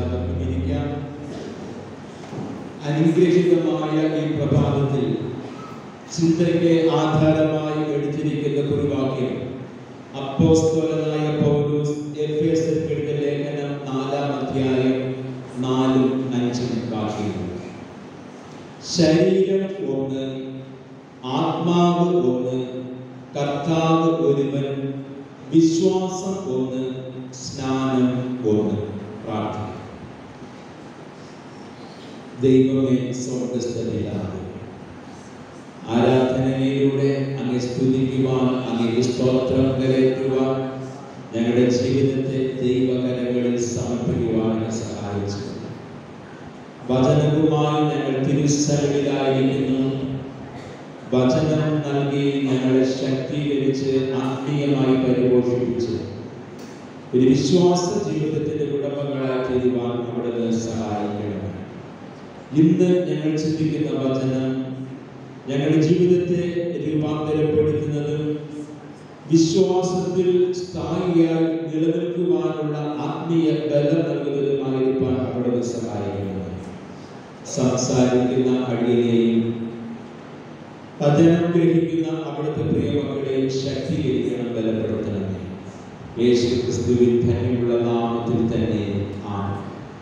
എല്ലാവർക്കും ഇരിക്കാം അനുഗ്രഹീതമായ ഈ പ്രഭാതത്തിൽ ചിന്തയ്ക്ക് ആധാരമായി എടുത്തിരിക്കുന്ന കുറുവാക്യം അപ്പോസ്തലനായ പൗലോസ് എഫേസർക്ക് എഴുതിയ ലേഖനം നാലാം അധ്യായം നാലും അഞ്ചും വാക്യങ്ങൾ ശരീരം ഒന്ന് ആത്മാവ് ഒന്ന് കർത്താവ് ഒരുവൻ വിശ്വാസം ഒന്ന് സ്നാനം ഒന്ന് പ്രാർത്ഥന ദൈവമേ സ്വർഗസ്ഥയിലാണ് ആരാധനയിലൂടെ അങ്ങ് സ്തുതിക്കുവാൻ അങ്ങ് സ്തോത്രം കരയറ്റുവാൻ ഞങ്ങളുടെ ജീവിതത്തെ ദൈവകരങ്ങളിൽ സമർപ്പിക്കുവാൻ അങ്ങ് സഹായിച്ചു വചനവുമായി ഞങ്ങൾ തിരുസരവിലായിരിക്കുന്നു വചനം നൽകി ഞങ്ങളെ ശക്തീകരിച്ച് ആത്മീയമായി പരിപോഷിപ്പിച്ച് ഒരു വിശ്വാസ ജീവിതത്തിന്റെ ഉടമകളായി തീരുവാൻ അവിടുന്ന് സഹായിക്കണം ഇന്ന് ഞങ്ങൾ ചിന്തിക്കുന്ന വചനം ഞങ്ങളുടെ ജീവിതത്തെ രൂപാന്തരപ്പെടുത്തുന്നതും വിശ്വാസത്തിൽ സ്ഥായിയായി നിലനിൽക്കുവാനുള്ള ആത്മീയ ബലം നൽകുന്നതുമായിരിക്കാൻ അവിടുന്ന് സഹായിക്കണം സംസാരിക്കുന്ന അടിയനെയും വചനം ഗ്രഹിക്കുന്ന അവിടുത്തെ പ്രിയമക്കളെയും ശക്തീകരിക്കണം ബലപ്പെടുത്തണമേ യേശു ക്രിസ്തുവിൻ ധന്യമുള്ള നാമത്തിൽ തന്നെ ആണ്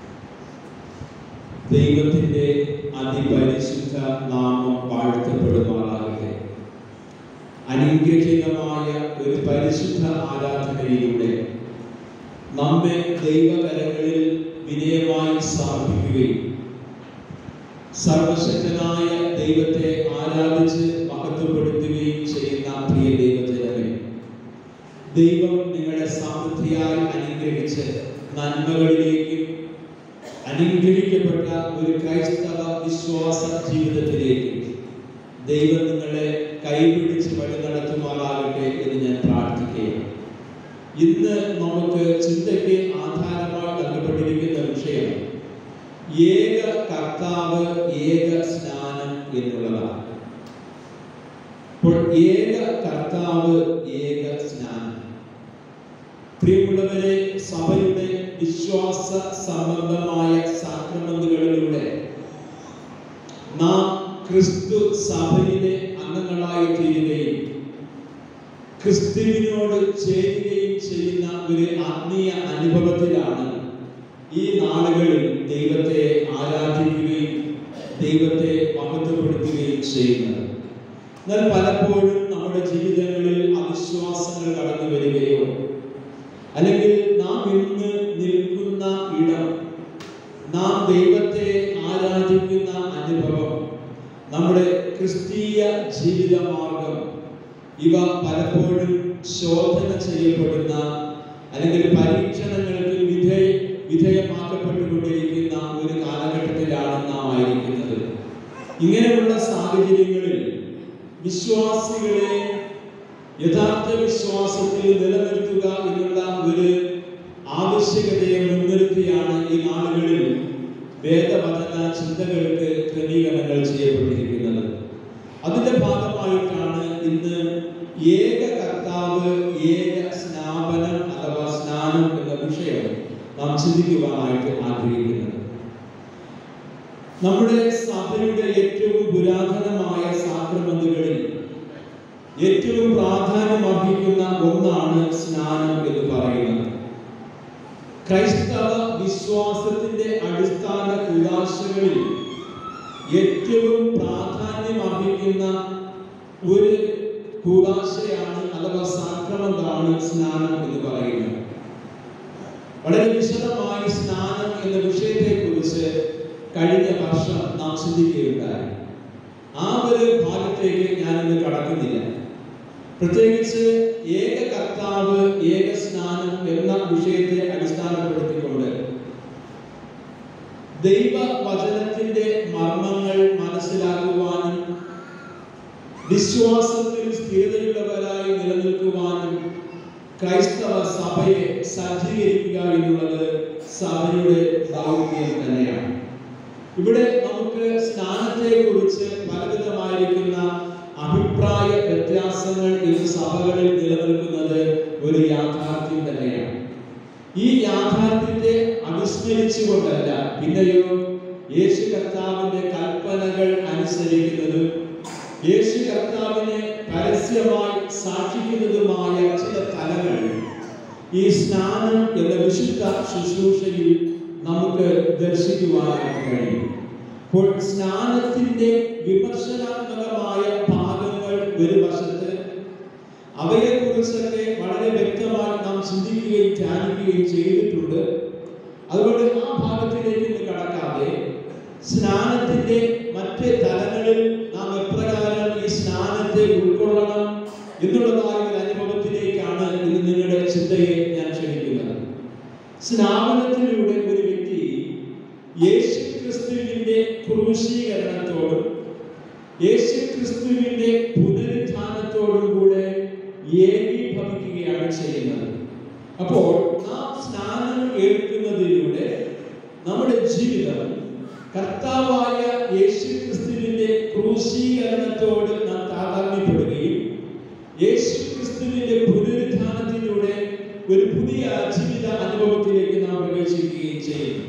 ദൈവത്തിന്റെ അതിപരിശുദ്ധ നാമം വാഴ്ത്തപ്പെടുമാറാകട്ടെ അനുഗ്രഹീതമായ ഒരു പരിശുദ്ധ ആരാധനയിലൂടെ നമ്മെ ദൈവകരങ്ങളിൽ വിനയമായി സമർപ്പിക്കുകയും സർവശക്തനായ ദൈവത്തെ ആരാധിച്ച് മഹത്വപ്പെടുത്തുകയും ചെയ്യുന്ന പ്രിയ ദൈവജനമേ ദൈവം നിങ്ങളെ സമൃദ്ധിയായി അനുഗ്രഹിച്ച് നന്മകളിലേക്കും അനുഗ്രഹിക്കപ്പെട്ട ഒരു ക്രൈസ്തവ വിശ്വാസ ജീവിതത്തിലേക്ക് ദൈവം നിങ്ങളെ കൈപിടിച്ച് വഴി നടത്തുമാറാകട്ടെ എന്ന് ഞാൻ പ്രാർത്ഥിക്കുകയാണ് ഇന്ന് നമുക്ക് ചിന്തയ്ക്ക് ആധാരമായി നൽകപ്പെട്ടിരിക്കുന്ന വിഷയം ഏക കർത്താവ് ഏക സ്നാനം എന്നുള്ളതാണ് അപ്പോൾ ഏക കർത്താവ് ഏക സ്നാനം പ്രിയമുള്ളവരെ സഭയുടെ വിശ്വാസ സംബന്ധമായ സാക്രമന്തുകളിലൂടെ നാം ക്രിസ്തു സഭയിലെ അംഗങ്ങളായി തീരുകയും ക്രിസ്തുവിനോട് ചേരുകയും ചെയ്യുന്ന ഒരു ആത്മീയ അനുഭവത്തിലാണ് ഈ നാളുകളിൽ ദൈവത്തെ ആരാധിക്കുകയും ദൈവത്തെ മഹത്വപ്പെടുത്തുകയും ചെയ്യുന്നത് എന്നാൽ പലപ്പോഴും നമ്മുടെ ജീവിതങ്ങളിൽ അവിശ്വാസങ്ങൾ കടന്നു വരികയോ അല്ലെങ്കിൽ നാം ഇന്ന് നിൽക്കുന്ന ഇടം നാം ദൈവത്തെ ആരാധിക്കുന്ന അനുഭവം നമ്മുടെ ക്രിസ്തീയ ജീവിത മാർഗം ഇവ പലപ്പോഴും ശോധന ചെയ്യപ്പെടുന്ന അല്ലെങ്കിൽ പരീക്ഷണങ്ങൾക്ക് വിധേയ വിധേയമാക്കപ്പെട്ടുകൊണ്ടിരിക്കുന്ന ഒരു കാലഘട്ടത്തിലാണ് നാം ആയിരിക്കുന്നത് ഇങ്ങനെയുള്ള സാഹചര്യങ്ങളിൽ വിശ്വാസികളെ യഥാർത്ഥ വിശ്വാസത്തിൽ നിലനിർത്തുക എന്നുള്ള ഒരു ആവശ്യകതയെ മുൻനിർത്തിയാണ് ഈ നാളുകളിൽ വേദവചന ചിന്തകൾക്ക് ക്രമീകരണങ്ങൾ ചെയ്യപ്പെട്ടിരിക്കുന്നത് അതിന്റെ ഭാഗമായിട്ടാണ് ഇന്ന് ഏക കർത്താവ് ഏക സ്നാപനം അഥവാ സ്നാനം എന്ന വിഷയം നാം ചിന്തിക്കുവാനായിട്ട് ആഗ്രഹിക്കുന്നത് നമ്മുടെ സഭയുടെ ഏറ്റവും പുരാതനമായ സാക്രമന്തുകളിൽ ഏറ്റവും പ്രാധാന്യം അർഹിക്കുന്ന ഒന്നാണ് സ്നാനം എന്ന് പറയുന്നത് ക്രൈസ്തവ വിശ്വാസത്തിന്റെ അടിസ്ഥാന കുലാശകളിൽ ഏറ്റവും പ്രാധാന്യം അർഹിക്കുന്ന ഒരു കൂടാശയാണ് അഥവാ സാക്രമന്താണ് സ്നാനം എന്ന് പറയുന്നത് വളരെ വിശദമായി സ്നാനം എന്ന വിഷയത്തെ കുറിച്ച് കഴിഞ്ഞ വർഷം നാം ചിന്തിക്കുകയുണ്ടായി ആ ഒരു ഭാഗത്തേക്ക് ഞാൻ ഇന്ന് കടക്കുന്നില്ല പ്രത്യേകിച്ച് ഏക കർത്താവ് ഏക സ്നാനം എന്ന വിഷയത്തെ അടിസ്ഥാനപ്പെടുത്തിക്കൊണ്ട് ദൈവ വചനത്തിന്റെ മർമ്മങ്ങൾ മനസ്സിലാക്കുവാനും വിശ്വാസത്തിൽ സ്ഥിരതയുള്ളവരായി നിലനിൽക്കുവാനും ക്രൈസ്തവ സഭയെ സജ്ജീകരിക്കുക എന്നുള്ളത് സഭയുടെ ദൗത്യം തന്നെയാണ് ഇവിടെ നമുക്ക് സ്നാനത്തെ കുറിച്ച് പലവിധമായിരിക്കുന്ന അഭിപ്രായ വ്യത്യാസങ്ങൾ ഇന്ന് സഭകളിൽ നിലനിൽക്കുന്നത് ഒരു യാഥാർത്ഥ്യം തന്നെയാണ് ഈ യാഥാർത്ഥ്യത്തെ അവിസ്മരിച്ചുകൊണ്ട് പിന്നെയോ യേശു കർത്താവിന്റെ കൽപ്പനകൾ അനുസരിക്കുന്നത് യേശു കർത്താവിനെ പരസ്യമായി സാക്ഷിക്കുന്നതുമായ ചില തലങ്ങൾ ഈ സ്നാനം എന്ന വിശുദ്ധ ശുശ്രൂഷയിൽ നമുക്ക് ദർശിക്കുവാനായിട്ട് കഴിയും അപ്പോൾ സ്നാനത്തിന്റെ വിമർശനാത്മകമായ ഭാഗങ്ങൾ ഒരു വശത്ത് അവയെക്കുറിച്ചൊക്കെ വളരെ വ്യക്തമായി നാം ചിന്തിക്കുകയും ധ്യാനിക്കുകയും ചെയ്തിട്ടുണ്ട് അതുകൊണ്ട് ആ ഭാഗത്തിലേക്ക് ഇന്ന് കടക്കാതെ സ്നാനത്തിന്റെ മറ്റ് തലങ്ങളിൽ നാം എപ്രകാരം ഈ സ്നാനത്തെ ഉൾക്കൊള്ളണം എന്നുള്ളതായ ഒരു അനുഭവത്തിലേക്കാണ് ഇന്ന് നിങ്ങളുടെ ചിന്തയെ ഞാൻ ക്ഷണിക്കുന്നത് സ്നാപനത്തിലൂടെ ഒരു വ്യക്തി യേശു ക്രിസ്തുവിന്റെ ക്രൂശീകരണത്തോടും യേശു ക്രിസ്തുവിന്റെ പുനരുത്ഥാനത്തോടും കൂടെ ഏകീഭവിക്കുകയാണ് ചെയ്യുന്നത് അപ്പോൾ നാം സ്നാനം ഏൽക്കുന്നതിലൂടെ നമ്മുടെ ജീവിതം കർത്താവായ യേശു ക്രിസ്തുവിന്റെ ക്രൂശീകരണത്തോട് നാം താതാത്മ്യപ്പെടുകയും യേശു ക്രിസ്തുവിന്റെ പുനരുത്ഥാനത്തിലൂടെ ഒരു പുതിയ ജീവിത അനുഭവത്തിലേക്ക് നാം പ്രവേശിക്കുകയും ചെയ്യുന്നു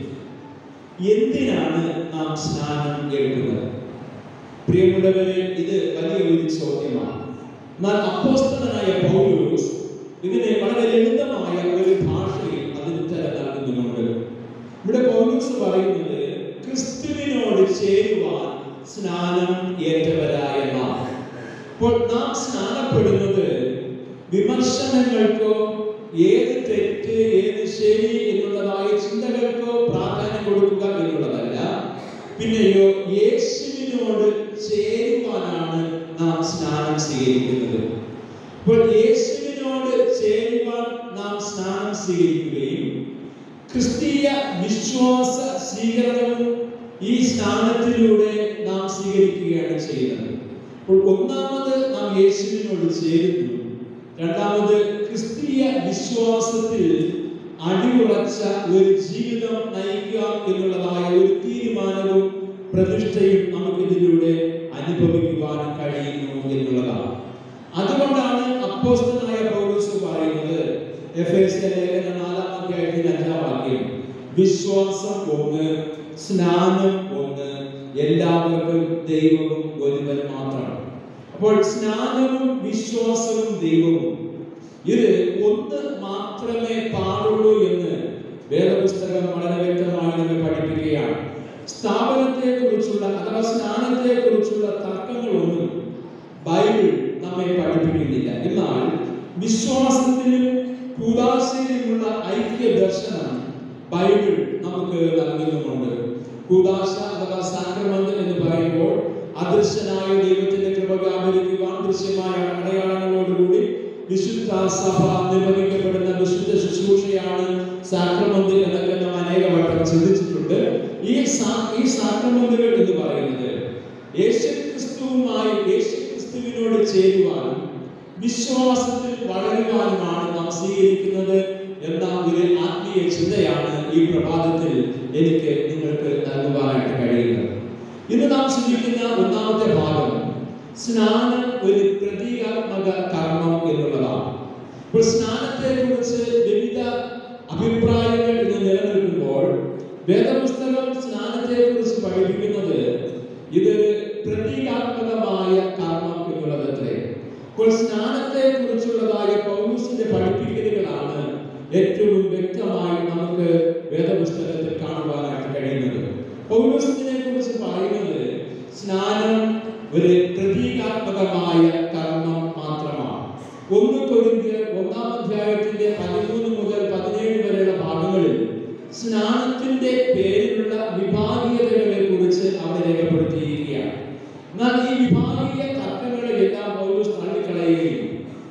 എന്തിനാണ് നാം സ്നാനം ഏൽക്കുന്നത് പ്രിയമുള്ളവരെ ഇത് വലിയ ഒരു ചോദ്യമാണ് എന്നാൽ അപ്പോസ്തലനായ പൗലോസ് ഇതിനെ വളരെ ലളിതമായ ഒരു ഭാഷയിൽ അതിന് ഉത്തരം നൽകുന്നുണ്ട് ഇവിടെ പൗലോസ് പറയുന്നത് ക്രിസ്തുവിനോട് ചേരുവാൻ സ്നാനം ഏറ്റവരായ നാം അപ്പോൾ നാം സ്നാനപ്പെടുന്നത് വിമർശനങ്ങൾക്കോ ഏത് തെറ്റ് ഏത് ശരി എന്നുള്ളതായ ചിന്തകൾക്കോ പ്രാധാന്യം കൊടുക്കുക എന്നുള്ളതല്ല പിന്നെയോ യേശുവിനോട് ചേരുവാനാണ് നാം സ്നാനം സ്വീകരിക്കുന്നത് അപ്പോൾ യേശുവിനോട് ചേരുവാൻ നാം സ്നാനം സ്വീകരിക്കുകയും ക്രിസ്തീയ വിശ്വാസ സ്വീകരണവും ഈ സ്നാനത്തിലൂടെ നാം സ്വീകരിക്കുകയാണ് ചെയ്യുന്നത് അപ്പോൾ ഒന്നാമത് നാം യേശുവിനോട് ചേരുന്നു രണ്ടാമത് ക്രിസ്തീയ വിശ്വാസത്തിൽ അടിയുറച്ച ഒരു ജീവിതം നയിക്കുക എന്നുള്ളതായ ഒരു തീരുമാനവും പ്രതിഷ്ഠയും നമുക്ക് ഇതിലൂടെ അനുഭവിക്കുവാൻ കഴിയുന്നു എന്നുള്ളതാണ് അതുകൊണ്ടാണ് അപ്പോസ്തലനായ പൗലോസ് പറയുന്നത് എഫേസ്യ ലേഖന നാലാം അധ്യായത്തിന്റെ അഞ്ചാം വാക്യം വിശ്വാസം ഒന്ന് സ്നാനം ഒന്ന് എല്ലാവർക്കും ദൈവവും ഒരുവൻ മാത്രമാണ് അപ്പോൾ സ്നാനവും വിശ്വാസവും ദൈവവും ഇത് ഒന്ന് മാത്രമേ പാടുള്ളൂ എന്ന് വേദപുസ്തകം വളരെ വ്യക്തമായി നമ്മെ പഠിപ്പിക്കുകയാണ് സ്ഥാപനത്തെ കുറിച്ചുള്ള അഥവാ സ്നാനത്തെ കുറിച്ചുള്ള തർക്കങ്ങളൊന്നും ബൈബിൾ നമ്മെ പഠിപ്പിക്കുന്നില്ല എന്നാൽ വിശ്വാസത്തിലും കൂതാശയിലുമുള്ള ഐക്യ ദർശനം ബൈബിൾ നമുക്ക് നൽകുന്നുമുണ്ട് കൂതാശ അഥവാ സാക്രമന്ത് എന്ന് പറയുമ്പോൾ അദൃശ്യനായ ദൈവത്തിന്റെ കൃപ വ്യാപരിക്കുവാൻ ദൃശ്യമായ അടയാളങ്ങളോടുകൂടി വിശുദ്ധ സഭ നിർവഹിക്കപ്പെടുന്ന വിശുദ്ധ ശുശ്രൂഷയാണ് സാക്രമന്ത് എന്നൊക്കെ നാം അനേക വട്ടം ചിന്തിച്ചിട്ടുണ്ട് ഈ സാ- ഈ സാക്രമന്തുകൾ എന്ന് പറയുന്നത് യേശുക്രിസ്തുവുമായി യേശുക്രിസ്തുവിനോട് ചേരുവാനും വിശ്വാസത്തിൽ വളരുവാനുമാണ് നാം സ്വീകരിക്കുന്നത് എന്ന ഒരു ആത്മീയ ചിന്തയാണ് ഈ പ്രഭാതത്തിൽ എനിക്ക് നിങ്ങൾക്ക് നൽകുവാനായിട്ട് കഴിയുന്നത് ഇന്ന് നാം ചിന്തിക്കുന്ന ഒന്നാമത്തെ ഭാഗം സ്നാനം ഒരു പ്രതീകാത്മക കർമ്മം എന്നുള്ളതാണ് ഇപ്പോൾ സ്നാനത്തെ കുറിച്ച് വിവിധ അഭിപ്രായങ്ങൾ ഇന്ന് നിലനിൽക്കുമ്പോൾ വേദപുസ്തകം സ്നാനത്തെ കുറിച്ച് പഠിപ്പിക്കുന്നത് ഇത് പ്രതീകാത്മകമായ കർമ്മം എന്നുള്ളതത്രേ അപ്പോൾ സ്നാനത്തെ കുറിച്ചുള്ളതായ പൗരൂസിന്റെ പഠിപ്പിക്കലുകളാണ് ഏറ്റവും വ്യക്തമായി നമുക്ക് വേദപുസ്തകത്തിൽ കാണുവാനായിട്ട് കഴിയുന്നത് പൗരൂസിനെ കുറിച്ച് പറയുന്നത് സ്നാനം ഒരു പ്രതീകാത്മകമായ കർമ്മം മാത്രമാണ് ഒന്ന് കൊരിന്ത്യർ ഒന്നാം അധ്യായത്തിന്റെ പതിമൂന്ന് മുതൽ പതിനേഴ് വരെയുള്ള ഭാഗങ്ങളിൽ സ്നാനത്തിന്റെ പേരിലുള്ള വിഭാഗീയതകളെ കുറിച്ച് അവിടെ രേഖപ്പെടുത്തിയിരിക്കുകയാണ് എന്നാൽ ഈ വിഭാഗീയ തർക്കങ്ങളെല്ലാം പൗലോസ് തള്ളിക്കളയുകയും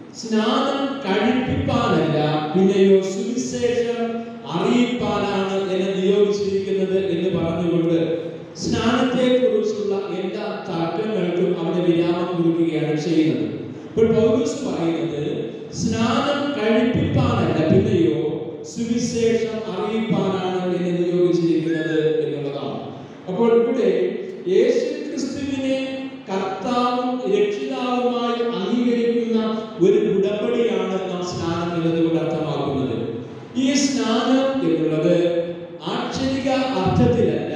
സ്നാനം കഴിപ്പിപ്പാനല്ല പിന്നെയോ സുവിശേഷം അറിയിപ്പാനാണ് എന്നെ നിയോഗിച്ചിരിക്കുന്നത് എന്ന് പറഞ്ഞുകൊണ്ട് സ്നാനത്തെ കുറിച്ചുള്ള എല്ലാ തർക്കങ്ങൾക്കും അവിടെ വിരാമം കുറിക്കുകയാണ് ചെയ്യുന്നത് ഇപ്പോൾ പൗലോസ് പറയുന്നത് സ്നാനം കഴിപ്പിപ്പാനല്ല പിന്നെയോ സുവിശേഷം അറിയിപ്പാനാണ് എന്നെ നിയോഗിച്ചിരിക്കുന്നത് എന്നുള്ളതാണ് അപ്പോൾ ഇവിടെ യേശു ക്രിസ്തുവിനെ കർത്താവും രക്ഷിതാവുമായി അംഗീകരിക്കുന്ന ഒരു ഉടമ്പടിയാണ് നാം സ്നാനം എന്നതുകൊണ്ട് അർത്ഥമാക്കുന്നത് ഈ സ്നാനം എന്നുള്ളത് ആക്ഷരിക അർത്ഥത്തിലല്ല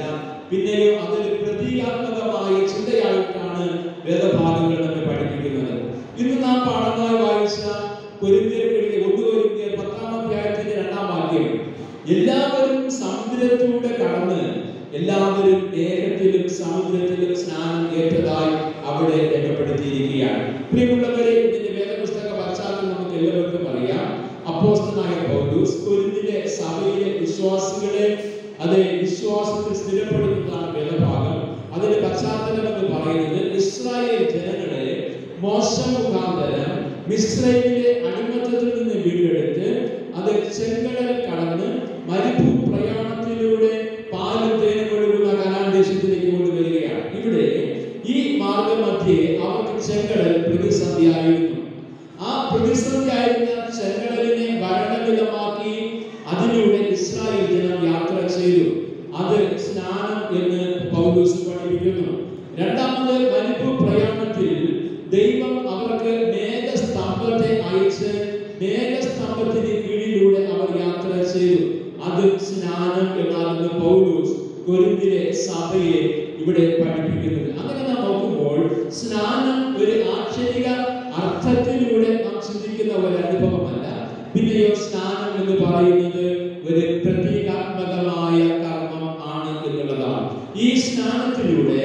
പിന്നെയോ അതൊരു പ്രതീകാത്മകമായ ചിന്തയായിട്ടാണ് വേദഭാഗങ്ങൾ നമ്മെ പഠിപ്പിക്കുന്നത് ഇന്ന് നാം പാഠമായി വായിച്ച കൊരിന്ത്യർക്കെഴുതിയ ഒന്ന് കൊരിന്ത്യർ പത്താം അധ്യായത്തിന്റെ രണ്ടാം വാക്യം എല്ലാവരും സമുദ്രത്തിലൂടെ കടന്ന് എല്ലാവരും ഏകത്തിലും സമുദ്രത്തിലും സ്നാനം ഏറ്റതായി അവിടെ രേഖപ്പെടുത്തിയിരിക്കുകയാണ് പ്രിയമുള്ളവരെ ഇതിന്റെ വേദപുസ്തക പശ്ചാത്തലം നമുക്ക് എല്ലാവർക്കും അറിയാം അപ്പോസ്തനായ പൗലൂസ് കൊരിന്തിലെ സഭയിലെ വിശ്വാസികളെ അത് വിശ്വാസത്തിൽ സ്ഥിരപ്പെടുത്തുന്നതാണ് വേദഭാഗം അതിന്റെ പശ്ചാത്തലം എന്ന് പറയുന്നത് ഇസ്രായേൽ ജനങ്ങളെ മോശ മുഖാന്തരം മിസ്രൈമിലെ അടിമത്തത്തിൽ നിന്ന് വീണ്ടെടുത്ത് അത് ചെങ്കടൽ കടന്ന് മരുഭൂ പ്രയാണത്തിലൂടെ പാലും തേനും ഒഴുകുന്ന കനാൻ ദേശത്തിലേക്ക് കൊണ്ടുവരികയാണ് ഇവിടെ ഈ മാർഗമധ്യേ അവർക്ക് ചെങ്കടൽ പ്രതിസന്ധിയായിരുന്നു ആ പ്രതിസന്ധിയായിരുന്ന ചെങ്കടലിനെ ഭരണവിധമാക്കി അതിലൂടെ ഇസ്രായേൽ ജനം യാത്ര ചെയ്തു അത് സ്നാനം എന്ന് പൗലൂസ് പഠിപ്പിക്കുന്നു രണ്ടാമത് മനുപ്പ് പ്രയാണത്തിൽ ദൈവം അവർക്ക് മേഘസ്തംഭത്തെ അയച്ച് മേഘസ്തംഭത്തിന് കീഴിലൂടെ അവർ യാത്ര ചെയ്തു അത് സ്നാനം എന്നാണ് പൗലൂസ് കൊരിന്തിലെ സഭയെ ഇവിടെ പഠിപ്പിക്കുന്നത് അങ്ങനെ നാം നോക്കുമ്പോൾ സ്നാനം ഒരു ആക്ഷരിക അർത്ഥത്തിലൂടെ നാം ചിന്തിക്കുന്ന ഒരു അനുഭവമല്ല പിന്നെയോ സ്നാനം എന്ന് പറയുന്നത് ഒരു പ്രതീകാത്മകമായ കർമ്മം ആണ് എന്നുള്ളതാണ് ഈ സ്നാനത്തിലൂടെ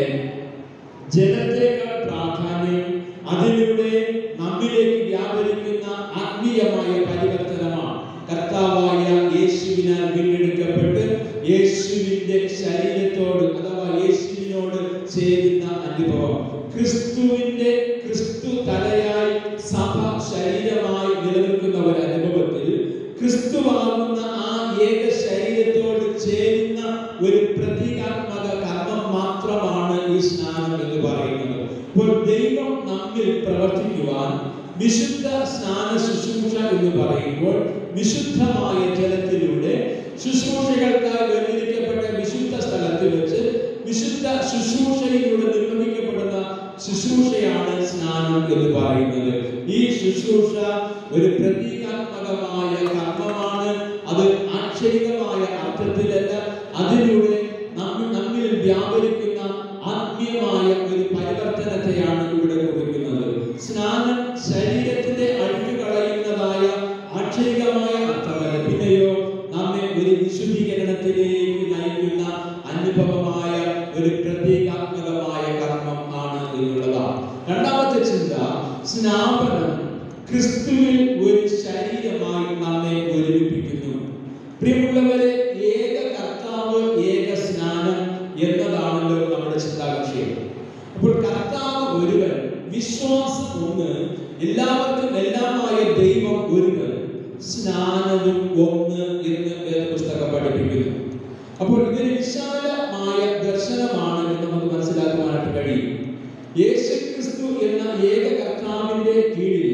ജലത്തേക്കാൾ പ്രാധാന്യം അതിലൂടെ നമ്മിലേക്ക് വ്യാപരിക്കുന്ന ആത്മീയമായ പരിവർത്തനമാണ് കർത്താവായ യേശുവിനാൽ വീണ്ടെടുക്കപ്പെട്ട് യേശുവിന്റെ ശരീരത്തോട് അഥവാ യേശുവിനോട് ചേരുന്ന അനുഭവം ക്രിസ്തുവിന്റെ ക്രിസ്തു തലയായി സഭ ശരീരമായി നിലനിൽക്കുന്ന ഒരു അനുഭവത്തിൽ ക്രിസ്തുവാകുന്ന ആ ഏക ശരീരത്തോട് ചേരുന്ന ഒരു പ്രതീകാത്മക കർമ്മം മാത്രമാണ് ഈ സ്നാനം എന്ന് പറയുന്നത് അപ്പോൾ ദൈവം നമ്മിൽ പ്രവർത്തിക്കുവാൻ വിശുദ്ധ സ്നാന ശുശ്രൂഷ എന്ന് പറയുമ്പോൾ വിശുദ്ധമായ ജലത്തിലൂടെ ശുശ്രൂഷകൾക്കായി വേർതിരിക്കപ്പെട്ട വിശുദ്ധ സ്ഥലത്ത് വെച്ച് വിശുദ്ധ ശുശ്രൂഷയിലൂടെ നിർവഹിക്കപ്പെടുന്ന ശുശ്രൂഷയാണ് സ്നാനം എന്ന് പറയുന്നത് ഈ ശുശ്രൂഷ ഒരു പ്രതീകാത്മകമായ കർമ്മമാണ് അത് ആക്ഷരികമായ അർത്ഥത്തിലല്ല അതിലൂടെ നമ്മ- നമ്മിൽ വ്യാപരിക്കുന്ന ആത്മീയമായ ഒരു പരിവർത്തനത്തെയാണ് ഇവിടെ കുറിക്കുന്നത് സ്നാനം ശരീരത്തിന്റെ അഴുക്ക് കളയുന്നതായ ആക്ഷരികമായ അർത്ഥമല്ല പിന്നെയോ നമ്മെ ഒരു വിശുദ്ധീകരണത്തിലേക്ക് നയിക്കുന്ന അനുഭവമായ ഒരു പ്രതീകാത്മകമായ കർമ്മം ആണ് എന്നുള്ളതാണ് രണ്ടാമത്തെ ചിന്ത സ്നാപനം ക്രിസ്തുവിൽ ഒരു ശരീരമായി നമ്മെ ഒരുമിപ്പിക്കുന്നു പ്രിയമുള്ളവരെ ഏക കർത്താവ് ഏക സ്നാനം എന്നതാണല്ലോ നമ്മുടെ ചിന്താവിഷയം അപ്പോൾ കർത്താവ് ഒരുവൻ വിശ്വാസം ഒന്ന് എല്ലാവർക്കും എല്ലാമായ ദൈവം ഒരുവൻ സ്നാനവും ഒന്ന് എന്ന് വേദപുസ്തകം പഠിപ്പിക്കുന്നു അപ്പോൾ ഇതൊരു വിശാലമായ ദർശനമാണ് എന്ന് നമുക്ക് മനസ്സിലാക്കുവാനായിട്ട് കഴിയും യേശുക്രിസ്തു എന്ന ഏക കർത്താവിന്റെ കീഴിൽ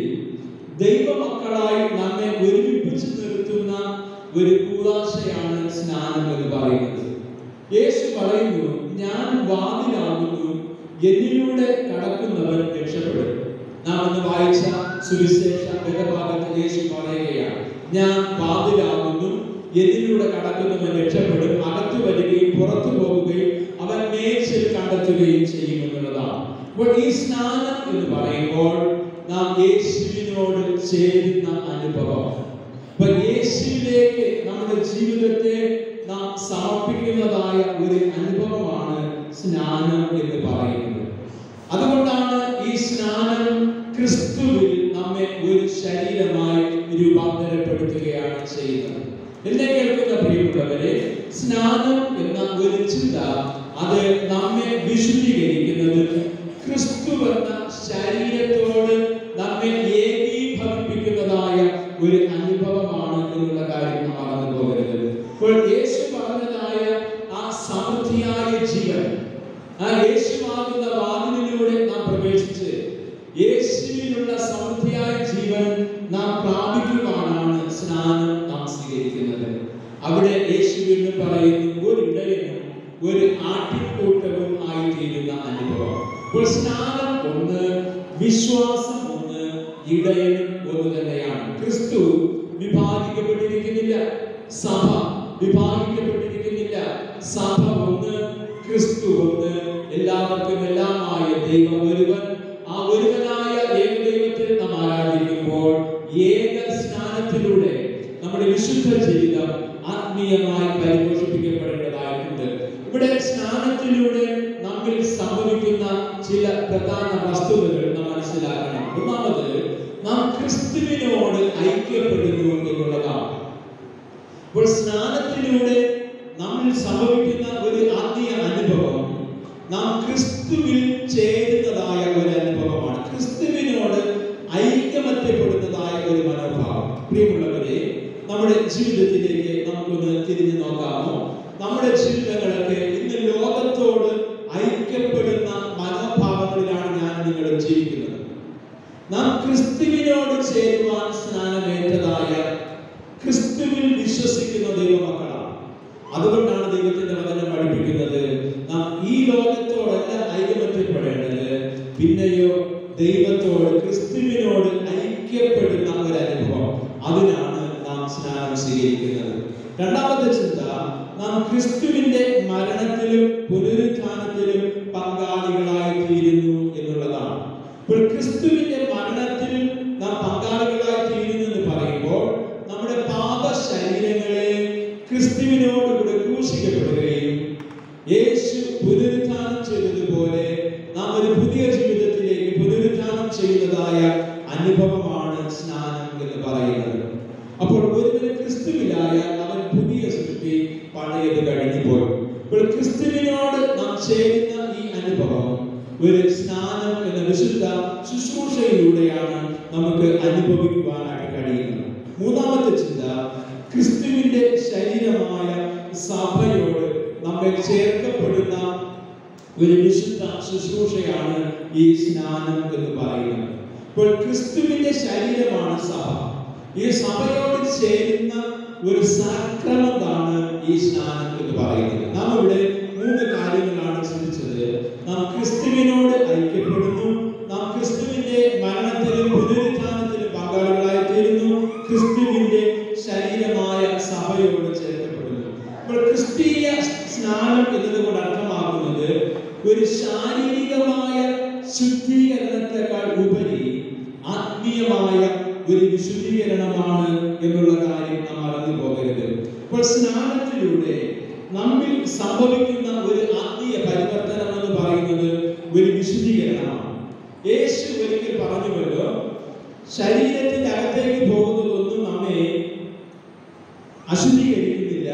ദൈവമക്കളായി നമ്മെ ഒരുമിപ്പിച്ച് നിർത്തുന്ന ഒരു കൂതാശയാണ് സ്നാനം എന്ന് പറയുന്നത് യേശു പറയുന്നു ഞാൻ വാതിലാകുന്നു എന്നിലൂടെ കടക്കുന്നവൻ രക്ഷപ്പെടും നാം ഇന്ന് വായിച്ച സുവിശേഷ വേദഭാഗത്ത് യേശു പറയുകയാണ് ഞാൻ വാതിലാകുന്നു എന്നിലൂടെ കടക്കുന്നവൻ രക്ഷപ്പെടും അകത്തു വരികയും പുറത്തു പോവുകയും അവൻ മേച്ചിൽ കണ്ടെത്തുകയും ചെയ്യും എന്നുള്ളതാണ് അപ്പോൾ ഈ സ്നാനം എന്ന് പറയുമ്പോൾ നാം യേശുവിനോട് ചേരുന്ന അനുഭവം അപ്പൊ യേശുവിലേക്ക് നമ്മുടെ ജീവിതത്തെ നാം സമർപ്പിക്കുന്നതായ ഒരു അനുഭവമാണ് സ്നാനം എന്ന് പറയുന്നത് അതുകൊണ്ടാണ് ഈ സ്നാനം ക്രിസ്തുവിൽ നമ്മെ ഒരു ശരീരമായി രൂപാന്തരപ്പെടുത്തുകയാണ് ചെയ്യുന്നത് എന്നെ കേൾക്കുന്ന പ്രിയമുള്ളവരെ സ്നാനം എന്ന ഒരു ചിന്ത അത് നമ്മെ വിശുദ്ധീകരിക്കുന്നത് ക്രിസ്തു എന്ന ശരീരത്തോട് നമ്മെ ഏകീഭവിപ്പിക്കുന്നതായ ഒരു അനുഭവമാണ് എന്നുള്ള കാര്യം നാം മറന്നു പോകരുത് അപ്പോൾ യേശു പറഞ്ഞതായ ആ സമൃദ്ധിയായ ജീവൻ ആ യേശുവാകുന്ന വാതിലിലൂടെ നാം പ്രവേശിച്ച് യേശുവിനുള്ള സമൃദ്ധിയായ ജീവൻ നാം പ്രാപിക്കുവാനാണ് സ്നാനം നാം സ്വീകരിക്കുന്നത് അവിടെ യേശു എന്ന് പറയുന്നു ഒരു ഇടയനും ഒരു ആട്ടിൻകൂട്ടവും ആയിത്തീരുന്ന അനുഭവം അപ്പോൾ സ്നാനം ഒന്ന് വിശ്വാസം ഒന്ന് ഇടയനും ഒന്ന് തന്നെയാണ് ക്രിസ്തു വിഭാഗിക്കപ്പെട്ടിരിക്കുന്നില്ല സഭ വിഭാഗിക്കപ്പെട്ടിരിക്കുന്നില്ല സഭ ഒന്ന് ക്രിസ്തു ഒന്ന് എല്ലാവർക്കും എല്ലാമായ ദൈവം ഒരുവൻ ആ ഒരുവനായ ഏകദൈവത്തിൽ നാം ആരാധിക്കുമ്പോൾ ഏക സ്നാനത്തിലൂടെ നമ്മുടെ വിശുദ്ധ ജീവിതം ആത്മീയമായി പരിപോഷിപ്പിക്കപ്പെടേണ്ടതായിട്ടുണ്ട് ഇവിടെ സ്നാനത്തിലൂടെ നമ്മിൽ സംഭവിക്കുന്ന ചില പ്രധാന വസ്തുതകൾ നാം മനസ്സിലാക്കണം ഒന്നാമത് നാം ക്രിസ്തുവിനോട് ഐക്യപ്പെടുന്നു എന്നുള്ളതാണ് അപ്പോൾ സ്നാനത്തിലൂടെ നമ്മിൽ സംഭവിക്കുന്ന ഒരു ആത്മീയ അനുഭവം നാം ക്രിസ്തുവിൽ ചേരുന്നതായ ഒരു അനുഭവമാണ് ക്രിസ്തുവിനോട് ഐക്യമത്യപ്പെടുന്നതായ ഒരു മനോഭാവം പ്രിയമുള്ളവരെ നമ്മുടെ ജീവിതത്തിലേക്ക് നമുക്കൊന്ന് തിരിഞ്ഞു നോക്കാമോ നമ്മുടെ ജീവിതങ്ങളൊക്കെ ഇന്ന് ലോകത്തോട് ഐക്യപ്പെടുന്ന മനോഭാവങ്ങളിലാണ് ഞാൻ നിങ്ങൾ ജീവിക്കുന്നത് നാം ക്രിസ്തുവിനോട് ചേരുവാൻ സ്നാനമേറ്റതായ ക്രിസ്തുവിൽ വിശ്വസിക്കുന്ന ദൈവമക്കളാണ് അതുകൊണ്ടാണ് ദൈവത്തിന്റെ വചനം പഠിപ്പിക്കുന്നത് നാം ഈ ലോകത്തോടല്ല ഐകമത്യപ്പെടേണ്ടത് പിന്നെയോ ദൈവത്തോട് ക്രിസ്തുവിനോട് ഐക്യപ്പെടുന്ന ഒരു അനുഭവം അതിനാണ് നാം സ്നാനം സ്വീകരിക്കുന്നത് രണ്ടാമത്തെ ചിന്ത നാം ക്രിസ്തുവിന്റെ മരണത്തിലും പുനരുത്ഥാനത്തിലും പങ്കാളികളായി തീരുന്നു എന്നുള്ളതാണ് ഇപ്പോൾ ക്രിസ്തുവിന്റെ മരണത്തിൽ നാം പങ്കാളികളായി തീരുന്നു എന്ന് പറയുമ്പോൾ നമ്മുടെ പാപ ശരീരങ്ങളെ ക്രിസ്തുവിനോടുകൂടെ ക്രൂശിക്കപ്പെടുകയും യേശു പുനരുത്ഥാനം ചെയ്തതുപോലെ നാം ഒരു പുതിയ ജീവിതത്തിലേക്ക് പുനരുത്ഥാനം ചെയ്യുന്നതായ അനുഭവമാണ് സ്നാനം എന്ന് പറയുന്നത് അപ്പോൾ ഒരുവന് ക്രിസ്തുവിലായ അവൻ പുതിയ സൃഷ്ടി പഴയത് കഴിഞ്ഞു പോയി ഇപ്പോൾ ക്രിസ്തുവിനോട് നാം ചേരുന്ന ഈ അനുഭവം ഒരു സ്നാനം എന്ന വിശുദ്ധ ശുശ്രൂഷയിലൂടെയാണ് നമുക്ക് അനുഭവിക്കുവാനായിട്ട് കഴിയുന്നത് മൂന്നാമത്തെ ചിന്ത ക്രിസ്തുവിന്റെ ശരീരമായ സഭയോട് നമ്മെ ചേർക്കപ്പെടുന്ന ഒരു വിശുദ്ധ ശുശ്രൂഷയാണ് ഈ സ്നാനം എന്ന് പറയുന്നത് ഇപ്പോൾ ക്രിസ്തുവിന്റെ ശരീരമാണ് സഭ ഈ സഭയോട് ചേരുന്ന ഒരു സാക്രമത്താണ് ഈ സ്നാനം എന്ന് പറയുന്നത് നാം ഇവിടെ മൂന്ന് കാര്യങ്ങളാണ് ചിന്തിച്ചത് നാം ക്രിസ്തുവിനോട് ഐക്യപ്പെടുന്നു നാം ക്രിസ്തുവിന്റെ മരണത്തിലും പുനരുത്ഥാനത്തിലും പങ്കാളികളായി തീരുന്നു ക്രിസ്തുവിന്റെ ശരീരമായ സഭയോട് ചേർക്കപ്പെടുന്നു അപ്പോൾ ക്രിസ്തീയ സ്നാനം എന്നതുകൊണ്ട് അർത്ഥമാക്കുന്നത് ഒരു ശാരീരികമായ ശുദ്ധീകരണത്തെക്കാൾ ഉപരി ആത്മീയമായ ഒരു വിശുദ്ധീകരണമാണ് എന്നുള്ള കാര്യം നാം അറിഞ്ഞു പോകരുത് അപ്പോൾ സ്നാനത്തിലൂടെ നമ്മിൽ സംഭവിക്കുന്ന ഒരു ആത്മീയ പരിവർത്തനം എന്ന് പറയുന്നത് ഒരു വിശുദ്ധീകരണമാണ് യേശു ഒരിക്കൽ പറഞ്ഞുവല്ലോ ശരീരത്തിന്റെ അകത്തേക്ക് പോകുന്നതൊന്നും നമ്മെ അശുദ്ധീകരിക്കുന്നില്ല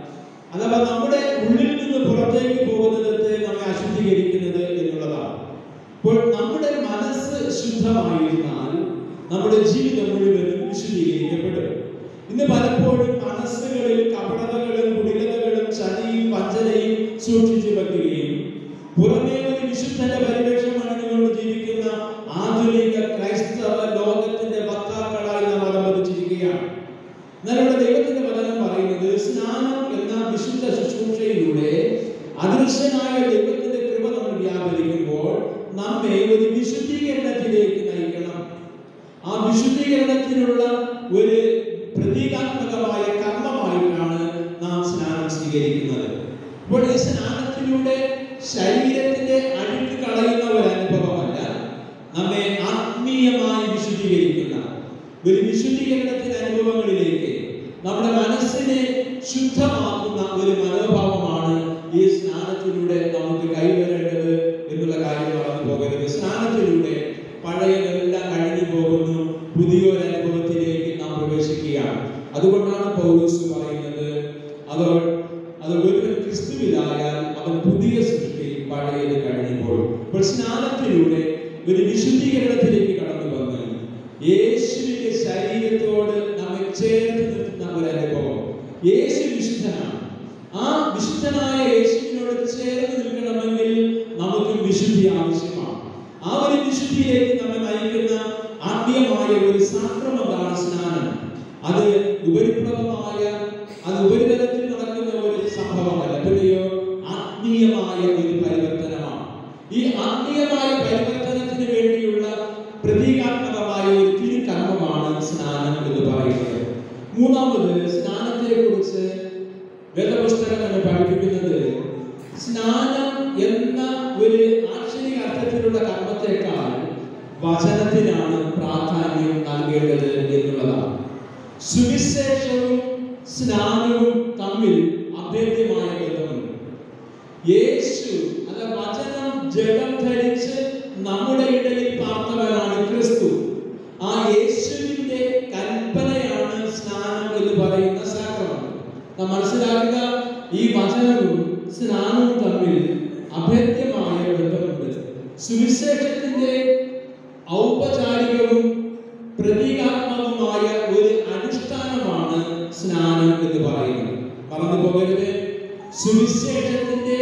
അഥവാ നമ്മുടെ ഉള്ളിൽ നിന്ന് പുറത്തേക്ക് പോകുന്നതത്തെ നമ്മെ അശുദ്ധീകരിക്കുന്നത് എന്നുള്ളതാണ് അപ്പോൾ നമ്മുടെ മനസ്സ് ശുദ്ധമായിരുന്നാൽ നമ്മുടെ ജീവിതം മുഴുവനും വിശുദ്ധീകരിക്കപ്പെടും ഇന്ന് പലപ്പോഴും മനസ്സുകളിൽ കപടതകളും കുടിലതകളും ചതിയും വഞ്ചനയും സൂക്ഷിച്ചു വെക്കുകയും പുറമേ ഒരു വിശുദ്ധന്റെ പരിവേഷം അണിഞ്ഞുകൊണ്ട് ജീവിക്കുന്ന ആധുനിക ക്രൈസ്തവ ലോകത്തിന്റെ വക്താക്കളായി നാം അതമ്പതിച്ചിരിക്കുകയാണ് എന്നാൽ ഇവിടെ ദൈവത്തിന്റെ വചനം പറയുന്നത് സ്നാനം എന്ന വിശുദ്ധ ശുശ്രൂഷയിലൂടെ അദൃശ്യനായ ദൈവത്തിന്റെ കൃപ നമ്മൾ വ്യാപരിക്കുമ്പോൾ നമ്മെ ഒരു വിശുദ്ധീകരണത്തിലേക്ക് നയിക്കണം ആ വിശുദ്ധീകരണത്തിനുള്ള ഒരു പ്രതീകാത്മകമായ കർമ്മമായിട്ടാണ് നാം സ്നാനം സ്വീകരിക്കുന്നത് അപ്പോൾ ഈ സ്നാനത്തിലൂടെ ശരീരത്തിന്റെ അഴുക്ക് കളയുന്ന ഒരു അനുഭവമല്ല നമ്മെ ആത്മീയമായി വിശുദ്ധീകരിക്കുന്ന ഒരു വിശുദ്ധീകരണത്തിന്റെ അനുഭവങ്ങളിലേക്ക് നമ്മുടെ മനസ്സിനെ ശുദ്ധമാക്കുന്ന ഒരു മനോഭാവമാണ് ഈ സ്നാനത്തിലൂടെ നമുക്ക് കൈവരേണ്ടത് എന്നുള്ള കാര്യം മറന്നു പോകരുത് സ്നാനത്തിലൂടെ പഴയതെല്ലാം കഴിഞ്ഞു പോകുന്നു പുതിയൊരു അനുഭവത്തിലേക്ക് നാം പ്രവേശിക്കുകയാണ് അതുകൊണ്ടാണ് പൗലോസ് പറയുന്നത് അത് അത് ഒരുവൻ ക്രിസ്തുവിലായാൽ അവൻ പുതിയ സൃഷ്ടി പഴയത് കഴിഞ്ഞപ്പോൾ അപ്പോൾ സ്നാനത്തിലൂടെ ഒരു വിശുദ്ധീകരണത്തിലേക്ക് കടന്നു വന്ന് യേശുവിന്റെ ശരീരത്തോട് നമ്മെ ചേർത്ത് നിർത്തുന്ന ഒരു അനുഭവം യേശു വിശുദ്ധനാണ് ആ വിശുദ്ധനായ യേശുവിനോട് ചേർന്ന് നിൽക്കണമെങ്കിൽ നമുക്ക് വിശുദ്ധി ആവശ്യമാണ് ആ ഒരു വിശുദ്ധിയിലേക്ക് നമ്മെ നയിക്കുന്ന ആത്മീയമായ ഒരു സാക്രമതാണ് സ്നാനം അത് ഉപരിപ്ലവമായ അത് ഉപരിതലത്തിൽ നടക്കുന്ന ഒരു സംഭവമല്ല പിന്നെയോ ആത്മീയമായ ഒരു പരിവർത്തനമാണ് ഈ ആത്മീയമായ പരിവർത്തനത്തിന് വേണ്ടിയുള്ള പ്രതീകാത്മകമായ ഒരു തിരുക്കർമ്മമാണ് സ്നാനം എന്ന് പറയുന്നത് മൂന്നാമത് സ്നാനത്തെ കുറിച്ച് വേദപുസ്തകം നമ്മെ പഠിപ്പിക്കുന്നത് സ്നാനം എന്ന ഒരു ആക്ഷരിക അർത്ഥത്തിലുള്ള കർമ്മത്തെക്കാൾ വചനത്തിനാണ് പ്രാധാന്യം നൽകേണ്ടത് എന്നുള്ളതാണ് സുവിശേഷവും സ്നാനവും തമ്മിൽ അഭേദ്യമായ ബന്ധമുണ്ട് യേശു അല്ല വചനം ജഡം ധരിച്ച് നമ്മുടെ ഇടയിൽ പാർത്തവനാണ് ക്രിസ്തു ആ യേശുവിന്റെ കൽപ്പനയാണ് സ്നാനം എന്ന് പറയുന്ന സാക്രമം നാം മനസ്സിലാക്കുക ഈ വചനവും സ്നാനവും തമ്മിൽ അഭേദ്യമായ ബന്ധമുണ്ട് സുവിശേഷത്തിന്റെ ഔപചാരികവും പ്രതീകാത്മകവുമായ ഒരു അനുഷ്ഠാനമാണ് സ്നാനം എന്ന് പറയുന്നത് പറഞ്ഞു പോകരുത് സുവിശേഷത്തിന്റെ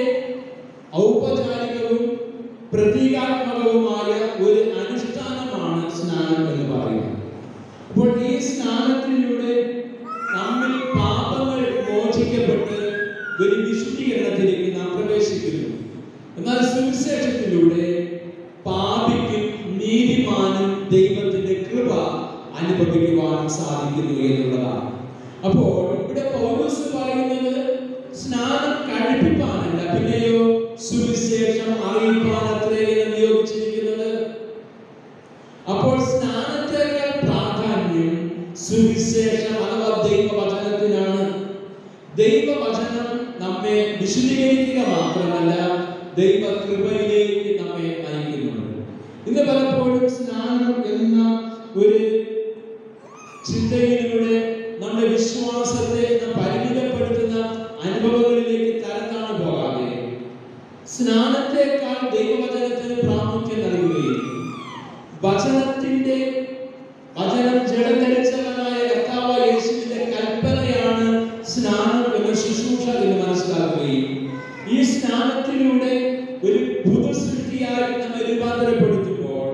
ഔപചാരികവും പ്രതീകാത്മകവുമായ ഒരു അനുഷ്ഠാനമാണ് സ്നാനം എന്ന് പറയുന്നത് അപ്പോൾ ഈ സ്നാനത്തിലൂടെ നമ്മിൽ പാപങ്ങൾ മോചിക്കപ്പെട്ട് ഒരു വിശുദ്ധീകരണത്തിലേക്ക് നാം പ്രവേശിക്കുന്നു എന്നാൽ സുവിശേഷത്തിലൂടെ പാപിക്കും നീതിമാനും ദൈവത്തിന്റെ കൃപ അനുഭവിക്കുവാനും സാധിക്കുന്നു എന്നുള്ളതാണ് അപ്പോൾ ഇവിടെ പൗലോസ് പറയുന്നത് സ്നാനം കഴിപ്പിക്കാനല്ല പിന്നെയോ സുവിശേഷം അറിയിപ്പാനത്രേ എന്ന് നിയോഗിച്ചിരിക്കുന്നത് അപ്പോൾ സ്നാനത്തേക്കാൾ പ്രാധാന്യം സുവിശേഷം അഥവാ ദൈവവചനത്തിനാണ് ദൈവവചനം നമ്മെ വിശുദ്ധീകരിക്കുക മാത്രമല്ല ദൈവകൃപയിലേക്ക് നമ്മെ നയിക്കുന്നുണ്ട് ഇന്ന് പലപ്പോഴും സ്നാനം എന്ന ഒരു ചിന്തയിലൂടെ നമ്മുടെ വിശ്വാസത്തെ നാം പരിമിതപ്പെടുത്തുന്ന അനുഭവങ്ങളിലേക്ക് തരത്താണ് പോകാതെ സ്നാനത്തെക്കാൾ ദൈവവചനത്തിന് പ്രാമുഖ്യം നൽകുകയും വചനത്തിന്റെ വചനം ജഡം ധരിച്ചവനായ കർത്താവ് യേശുവിന്റെ കൽപ്പനയാണ് സ്നാനം എന്ന ശുശ്രൂഷ എന്ന് മനസ്സിലാക്കുകയും ഈ സ്നാനത്തിലൂടെ ഒരു പുതുസൃഷ്ടിയായി നമ്മെ രൂപാന്തരപ്പെടുത്തുമ്പോൾ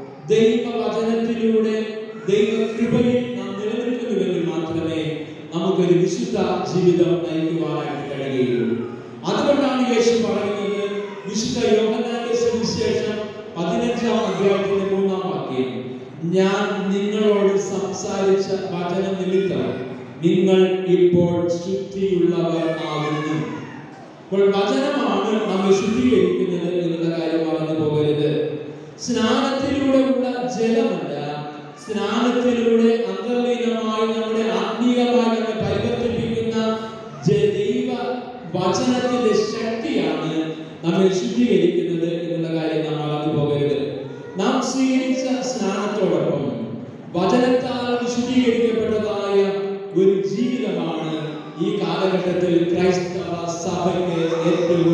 ദൈവവചനത്തിലൂടെ ദൈവകൃപയിൽ നാം നിലനിൽക്കുന്നുവെങ്കിൽ മാത്രമേ നമുക്കൊരു വിശുദ്ധ ജീവിതം നയിക്കുവാനായിട്ട് കഴിയുകയുള്ളൂ അതുകൊണ്ടാണ് യേശു പറയുന്നത് വിശുദ്ധ യോഹന്നാന്റെ സുവിശേഷം പതിനഞ്ചാം അധ്യായത്തിന്റെ മൂന്നാം വാക്യം ഞാൻ നിങ്ങളോട് സംസാരിച്ച വചന നിമിത്തം നിങ്ങൾ ഇപ്പോൾ ശുദ്ധിയുള്ളവർ ആകുന്നു അപ്പോൾ വചനമാണ് നമ്മെ ശുദ്ധീകരിക്കുന്നത് എന്നുള്ള കാര്യം മറന്നു പോകരുത് സ്നാനത്തിലൂടെയുള്ള ജലമല്ല സ്നാനത്തിലൂടെ അന്തർലീനമായി നമ്മുടെ ആത്മീയമായി നമ്മെ പരിവർത്തിപ്പിക്കുന്ന ജ- ദൈവ വചനത്തിന്റെ ശക്തിയാണ് നമ്മെ ശുദ്ധീകരിക്കുന്നത് എന്നുള്ള കാര്യം നാം മറന്നു പോകരുത് നാം സ്വീകരിച്ച സ്നാനത്തോടൊപ്പം വചനത്താൽ വിശുദ്ധീകരിക്കപ്പെട്ടതായ ഒരു ജീവിതമാണ് ഈ കാലഘട്ടത്തിൽ ക്രൈസ്തവ സഭയ്ക്ക് ഏറ്റവും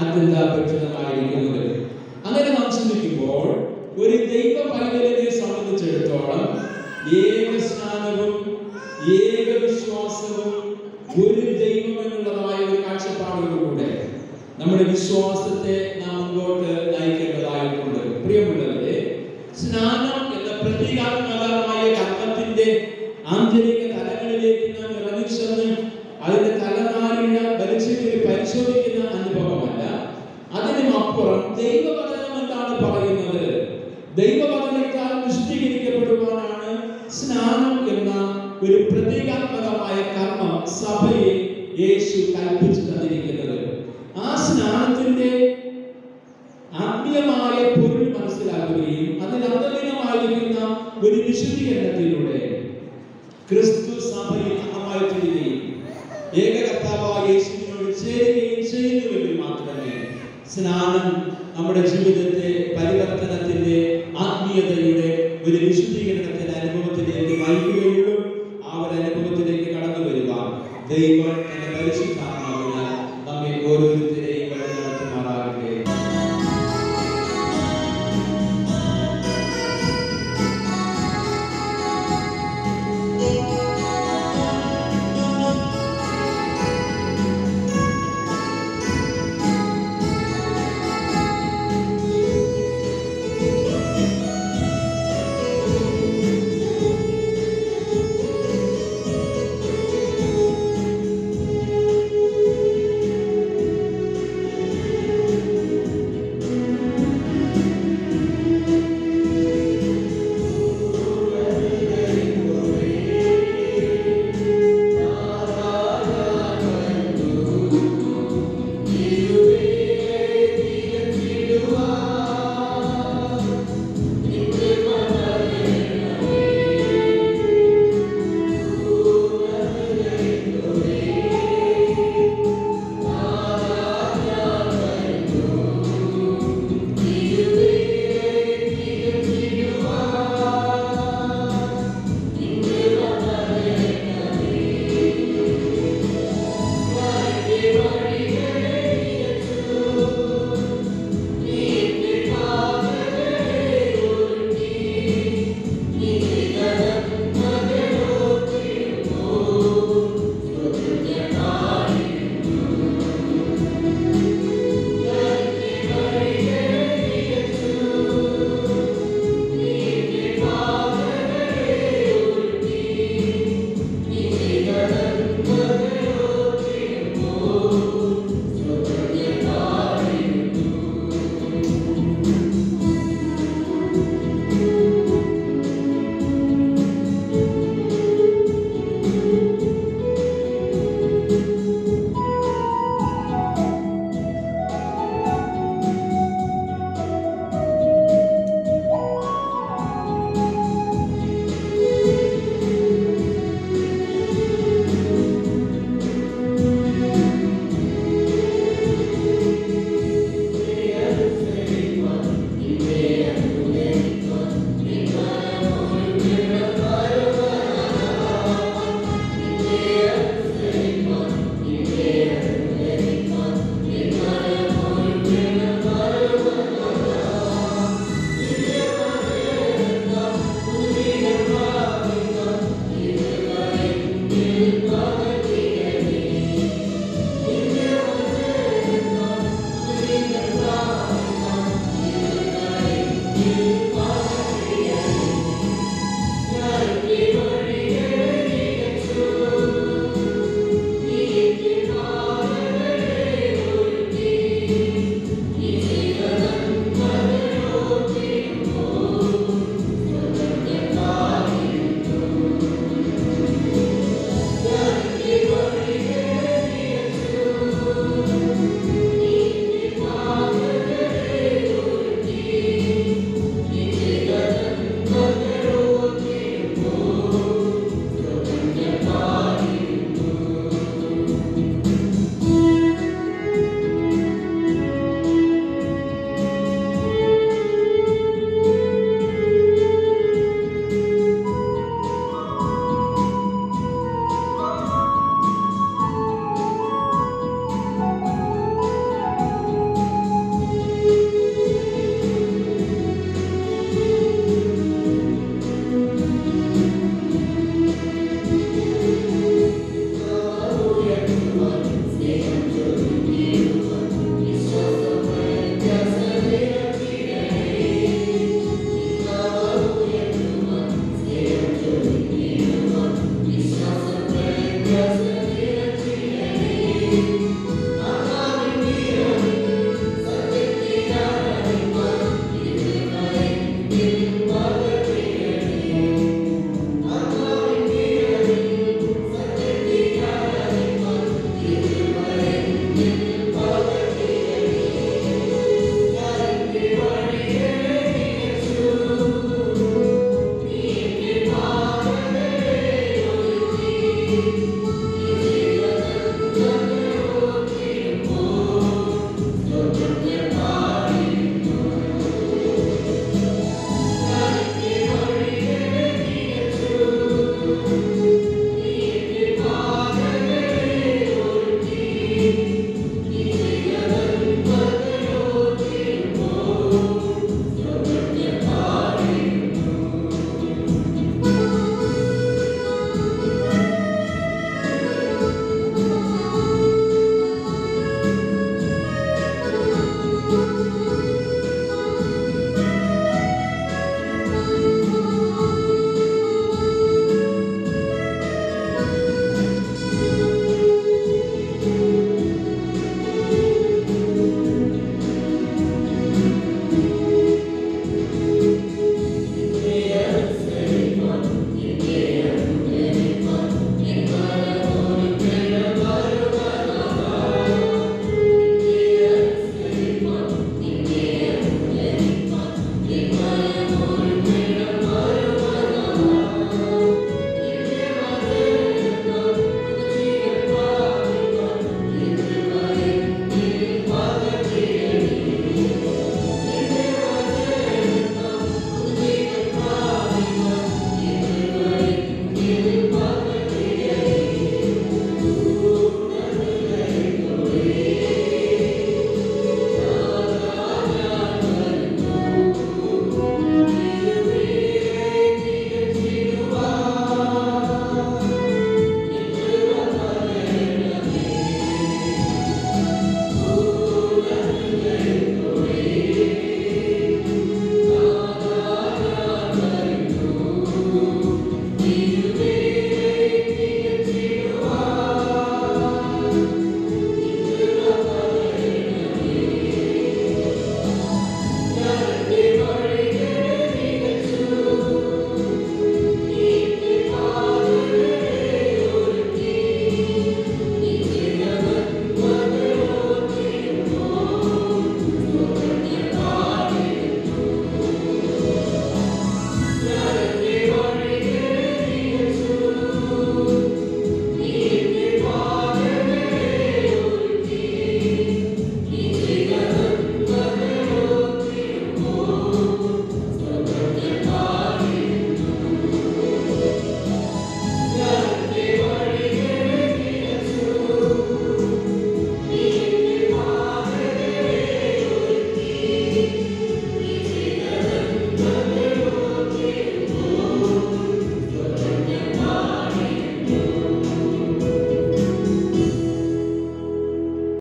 അത്യന്താപേക്ഷിതമായിരിക്കുന്നത് അങ്ങനെ നാം ചിന്തിക്കുമ്പോൾ ഒരു ദൈവ പൈതലിനെ സംബന്ധിച്ചിടത്തോളം ഏക സ്നാനവും ഏക വിശ്വാസവും ഒരു ദൈവം എന്നുള്ളതായ ഒരു കാഴ്ചപ്പാടോടുകൂടെ നമ്മുടെ വിശ്വാസത്തെ നാം മുമ്പോട്ട് നയിക്കേണ്ടതായിട്ടുണ്ട് പ്രിയമുള്ളവരെ സ്നാനം എന്ന പ്രതീകാത്മകമായ കർമ്മത്തിന്റെ ആന്തരിക തലങ്ങളിലേക്ക് നാം ഇറങ്ങിച്ചെന്ന് അതിന്റെ തലനാരിഴ വലിച്ചെടുത്ത് പരിശോധിക്കുന്ന അനുഭവമല്ല അതിനും അപ്പുറം ദൈവവചനം എന്താണ് പറയുന്നത് ദൈവവചനത്താൽ വിശുദ്ധീകരിക്കപ്പെടുവാനാണ് സ്നാനം എന്ന ഒരു പ്രതീകാത്മകമായ കർമ്മം സഭയെ യേശു കൽപ്പിച്ചു തന്നിരിക്കുന്നത് ആ സ്നാനത്തിന്റെ ആത്മീയമായ പൊരുൾ മനസ്സിലാക്കുകയും അതിൽ അന്തലീനമായിരിക്കുന്ന ഒരു വിശുദ്ധീകരണത്തിലൂടെ ക്രിസ്തു സഭയിൽ അംഗമായി തീരുകയും ഏക കർത്താവായ യേശുവിനോട് ചേരുകയും ചെയ്യുന്നുവെങ്കിൽ മാത്രമേ സ്നാനം നമ്മുടെ ജീവിതത്തിൽ